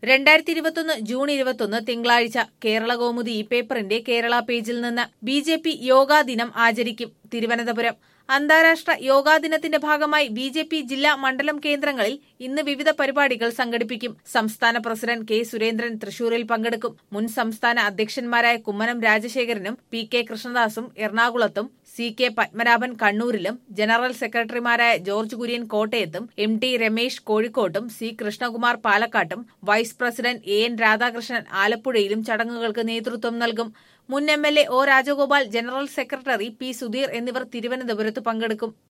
രണ്ടായിരത്തി ഇരുപത്തൊന്ന് ജൂൺ ഇരുപത്തൊന്ന് തിങ്കളാഴ്ച കേരള കൗമുദി ഈ പേപ്പറിന്റെ കേരള പേജിൽ നിന്ന് ബി ജെ പി യോഗാ ദിനം ആചരിക്കും തിരുവനന്തപുരം അന്താരാഷ്ട്ര യോഗാ ദിനത്തിന്റെ ഭാഗമായി ബി ജെ പി ജില്ലാ മണ്ഡലം കേന്ദ്രങ്ങളിൽ ഇന്ന് വിവിധ പരിപാടികൾ സംഘടിപ്പിക്കും സംസ്ഥാന പ്രസിഡന്റ് കെ സുരേന്ദ്രൻ തൃശൂരിൽ പങ്കെടുക്കും മുൻ സംസ്ഥാന അധ്യക്ഷന്മാരായ കുമ്മനം രാജശേഖരനും പി കെ കൃഷ്ണദാസും എറണാകുളത്തും സി കെ പത്മനാഭൻ കണ്ണൂരിലും ജനറൽ സെക്രട്ടറിമാരായ ജോർജ് കുര്യൻ കോട്ടയത്തും എം ടി രമേശ് കോഴിക്കോട്ടും സി കൃഷ്ണകുമാർ പാലക്കാട്ടും vice president A N Radhakrishnan ആലപ്പുഴയിലും ചടങ്ങുകൾക്ക് നേതൃത്വം നൽകും മുൻ M L A O Rajagopal general secretary P Sudheer എന്നിവർ തിരുവനന്തപുരത്ത് പങ്കെടുക്കും